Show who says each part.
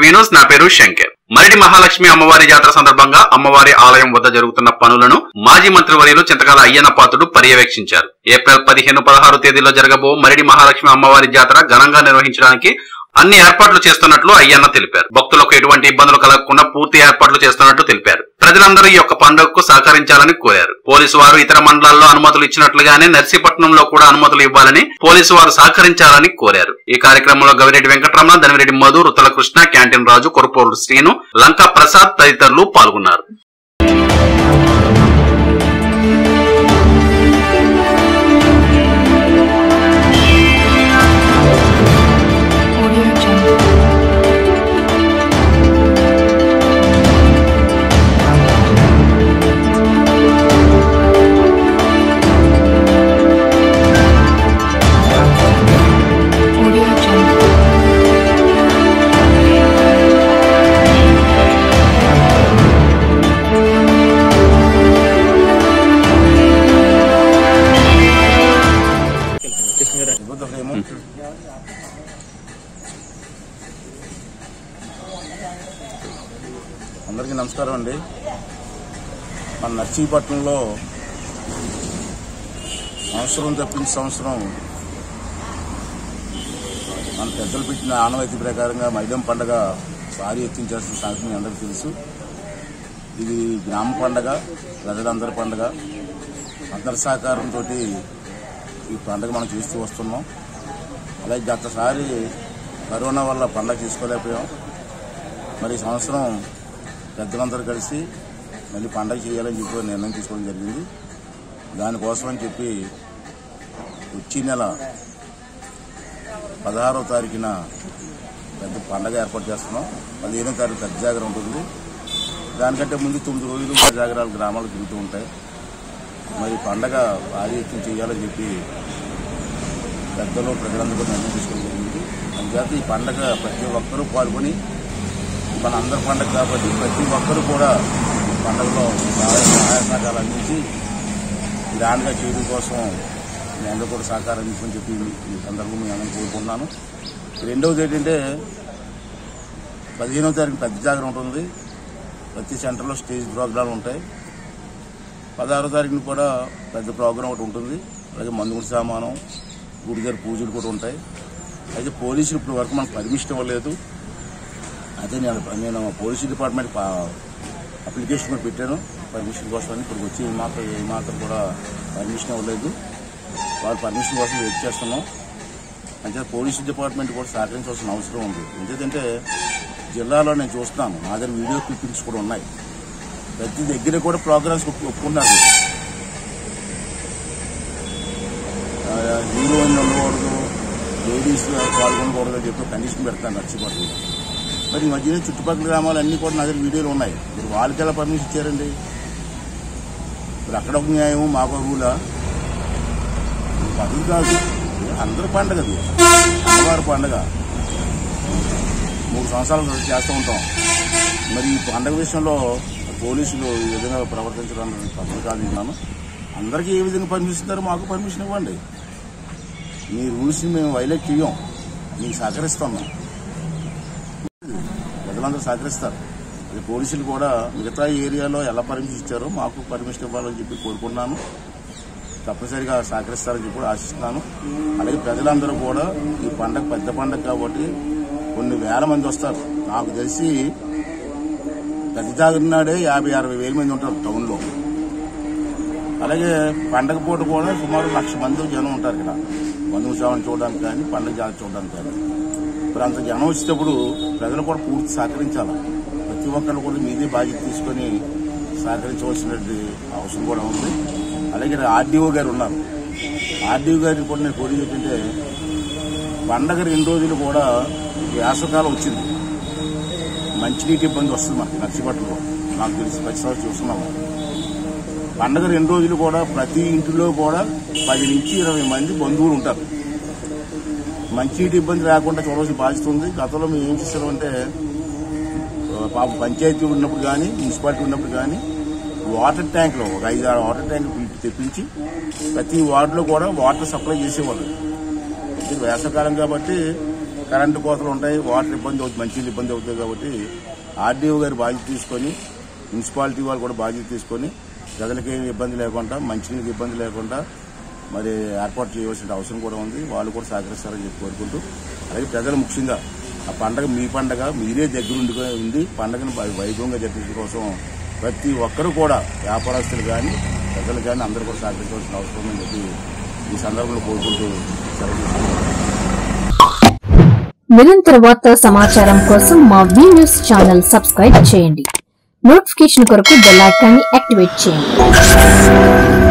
Speaker 1: TV news నా పేరు శంకర్ మరిడి మహాలక్ష్మి అమ్మవారి జాతర సందర్భంగా అమ్మవారి ఆలయం వద్ద జరుగుతున్న పనులను మాజీ మంత్రివర్యులు చింతకాల అయ్యన్న పాత్రుడు పర్యవేక్షించారు ఏప్రిల్ పదిహేను పదహారు తేదీలో జరగబో మరిడి మహాలక్ష్మి అమ్మవారి జాతర ఘనంగా నిర్వహించడానికి అన్ని ఏర్పాట్లు చేస్తున్నట్లు అయ్యన్న తెలిపారు భక్తులకు ఎటువంటి ఇబ్బందులు కలగకుండా పూర్తి ఏర్పాట్లు చేస్తున్నట్లు తెలిపారు ప్రజలందరూ ఈ యొక్క పండుగకు సహకరించాలని కోరారు పోలీసు వారు ఇతర మండలాల్లో అనుమతులు ఇచ్చినట్లుగానే నర్సీపట్నంలో కూడా అనుమతులు ఇవ్వాలని పోలీసు వారు సహకరించాలని కోరారు ఈ కార్యక్రమంలో గవిరెడ్డి వెంకటరమణ ధనిరెడ్డి మధు రుతల కృష్ణ క్యాంటీన్ రాజు కొరపోరు శ్రీను లంకా ప్రసాద్ తదితరులు పాల్గొన్నారు
Speaker 2: Audio Jungle. Audio Jungle.
Speaker 3: ఇవ్వదేమో అందరికీ నమస్కారం అండి మన నర్సీపట్నంలో సంవత్సరం తప్పించి సంవత్సరం మన పెద్దలు పెట్టిన ఆనవాయితీ ప్రకారంగా మైదం పండగ భారీ ఎత్తించాల్సిన సంగతి మీ అందరికీ తెలుసు ఇది గ్రామ పండగ ప్రజలందరి పండగ అందరి సహకారంతో ఈ పండుగ మనం చేస్తూ వస్తున్నాం అలాగే గతసారి కరోనా వల్ల పండగ చేసుకోలేకపోయాం మరి ఈ సంవత్సరం పెద్దలందరూ కలిసి మళ్ళీ పండగ చేయాలని చెప్పి నిర్ణయం తీసుకోవడం జరిగింది దానికోసం అని చెప్పి వచ్చే నెల పదహారవ తారీఖున పెద్ద పండగ ఏర్పాటు చేస్తున్నాం పదిహేనో తారీఖు పెద్ద జాగర ఉంటుంది దానికంటే ముందు తొమ్మిది రోజులు పెద్ద జాగరాలు గ్రామాలు తిరుగుతూ ఉంటాయి మరి పండగ భారీ ఎత్తున చేయాలని చెప్పి పెద్దలు ప్రజలందరూ నిర్ణయం తీసుకోవడం జరిగింది అందుచేత ఈ పండగ ప్రతి ఒక్కరూ పాల్గొని మన అందరి పండగ కాబట్టి ప్రతి ఒక్కరూ కూడా ఈ పండగలో సహాయ సహాయ సహకారాలు అందించి గ్రాండ్గా చేయడం కోసం మీ అందరూ కూడా సహకారం అందించమని చెప్పి ఈ సందర్భంగా మీ అందరూ కోరుకుంటున్నాను రెండవది ఏంటంటే పదిహేనవ తారీఖు పెద్ద జాగ్రత్త ఉంటుంది ప్రతి సెంటర్లో స్టేజ్ ప్రోగ్రాలు ఉంటాయి పదహారో తారీఖున కూడా పెద్ద ప్రోగ్రాం ఒకటి ఉంటుంది అలాగే మందుగుడి సామానం గుడి దగ్గర పూజలు కూడా ఉంటాయి అయితే పోలీసులు ఇప్పుడు వరకు మనకు పర్మిషన్ ఇవ్వలేదు అదే నేను నేను పోలీసు డిపార్ట్మెంట్ పా- అప్లికేషన్ కూడా పెట్టాను పర్మిషన్ కోసం అని ఇప్పుడు వచ్చి ఈ మాత్రం ఏ మాత్రం కూడా పర్మిషన్ ఇవ్వలేదు వాళ్ళు పర్మిషన్ కోసం వెయిట్ చేస్తున్నాం అంటే పోలీసు డిపార్ట్మెంట్ కూడా సహకరించాల్సిన అవసరం ఉంది ఎందుకంటే జిల్లాలో నేను చూస్తున్నాను నా దగ్గర వీడియో క్లిప్పింగ్స్ కూడా ఉన్నాయి ప్రతి దగ్గర కూడా ప్రోగ్రామ్స్ ఒప్పు- ఒప్పుకున్నారు ఆ, హీరోయిన్ ఉండకూడదు లేడీస్ పాల్గొనకూడదు అని చెప్పి కండిషన్ పెడతాను నచ్చిపట్ల మరి ఈ మధ్యన చుట్టుపక్కల గ్రామాలు అన్ని కూడా నా దగ్గర వీడియోలు ఉన్నాయి మీరు వాళ్ళకి ఎలా పర్మిషన్ ఇచ్చారండి ఇప్పుడు అక్కడ ఒక న్యాయం మాకు రూలా అది కాదు అందరి పండగ అది అమ్మవారి పండగ మూడు సంవత్సరాలు చేస్తూ ఉంటాం మరి ఈ పండగ విషయంలో పోలీసులు ఈ విధంగా ప్రవర్తించడం తప్పు కాదు నేను అందరికీ ఏ విధంగా పర్మిషన్ ఇస్తారో మాకు పర్మిషన్ ఇవ్వండి మీ రూల్స్ మేము వైలేట్ చేయం మీకు సహకరిస్తాం మేము ప్రజలందరూ సహకరిస్తారు అది పోలీసులు కూడా మిగతా ఏరియాలో ఎలా పర్మిషన్ ఇచ్చారో మాకు పర్మిషన్ ఇవ్వాలని చెప్పి కోరుకున్నాను తప్పనిసరిగా సహకరిస్తారని చెప్పి కూడా ఆశిస్తున్నాను అలాగే ప్రజలందరూ కూడా ఈ పండగ పెద్ద పండగ కాబట్టి కొన్ని వేల మంది వస్తారు నాకు తెలిసి పెద్ద జాగ్రత్త నాడే యాభై అరవై వేల మంది ఉంటారు టౌన్లో అలాగే పండగ పూట కూడా సుమారు లక్ష మంది జనం ఉంటారు ఇక్కడ బంధువుత్సవం చూడడానికి కానీ పండగ జాగ్రత్త చూడడానికి కానీ ఇప్పుడు అంత జనం వచ్చేటప్పుడు ప్రజలు కూడా పూర్తి సహకరించాలి ప్రతి ఒక్కరు కూడా మీదే బాధ్యత తీసుకొని సహకరించవలసిన అవసరం కూడా ఉంది అలాగే ఇక్కడ ఆర్డీఓ గారు ఉన్నారు ఆర్డీఓ గారికి కూడా నేను కోరి చెప్పింటే పండగ రెండు రోజులు కూడా వేసవకాలం వచ్చింది మంచినీటి ఇబ్బంది వస్తుంది మనకి నర్సిపట్నంలో నాకు తెలిసి ప్రతి సంవత్సరం చూస్తున్నాము పండగ రెండు రోజులు కూడా ప్రతి ఇంటిలో కూడా పది నుంచి ఇరవై మంది బంధువులు ఉంటారు మంచినీటి ఇబ్బంది రాకుండా చూడవలసిన బాధ్యత ఉంది గతంలో మేము ఏం చేసామంటే ఆ, పాప పంచాయతీ ఉన్నప్పుడు కానీ మున్సిపాలిటీ ఉన్నప్పుడు కానీ వాటర్ ట్యాంక్లో ఒక ఐదు ఆరు వాటర్ ట్యాంక్ పిలిపి తెప్పించి ప్రతి వార్డులో కూడా వాటర్ సప్లై చేసేవాళ్ళు ఇది వేసవకాలం కాబట్టి కరెంటు కోతలు ఉంటాయి వాటర్ ఇబ్బంది అవుతుంది మంచినీళ్ళు ఇబ్బంది అవుతుంది కాబట్టి ఆర్డీఓ గారు బాధ్యత తీసుకొని మున్సిపాలిటీ వాళ్ళు కూడా బాధ్యత తీసుకొని ప్రజలకి ఏమి ఇబ్బంది లేకుండా మంచినీళ్ళకి ఇబ్బంది లేకుండా మరి ఏర్పాటు చేయవలసిన అవసరం కూడా ఉంది వాళ్ళు కూడా సహకరిస్తారని చెప్పి కోరుకుంటూ అలాగే ప్రజలు ముఖ్యంగా ఆ పండగ మీ పండగ మీరే దగ్గరుండి ఉంది పండగను వై- వైభవంగా జరిపించడం కోసం ప్రతి ఒక్కరూ కూడా వ్యాపారస్తులు కానీ ప్రజలు కానీ అందరూ కూడా సహకరించవలసిన అవసరం ఉందని చెప్పి ఈ సందర్భంలో కోరుకుంటూ సెలవు తీసుకుంటున్నాను.
Speaker 4: నిరంతర వార్తా సమాచారం కోసం మా వి న్యూస్ ఛానల్ సబ్స్క్రైబ్ చేయండి నోటిఫికేషన్ కొరకు బెల్ ఐకాన్ని యాక్టివేట్ చేయండి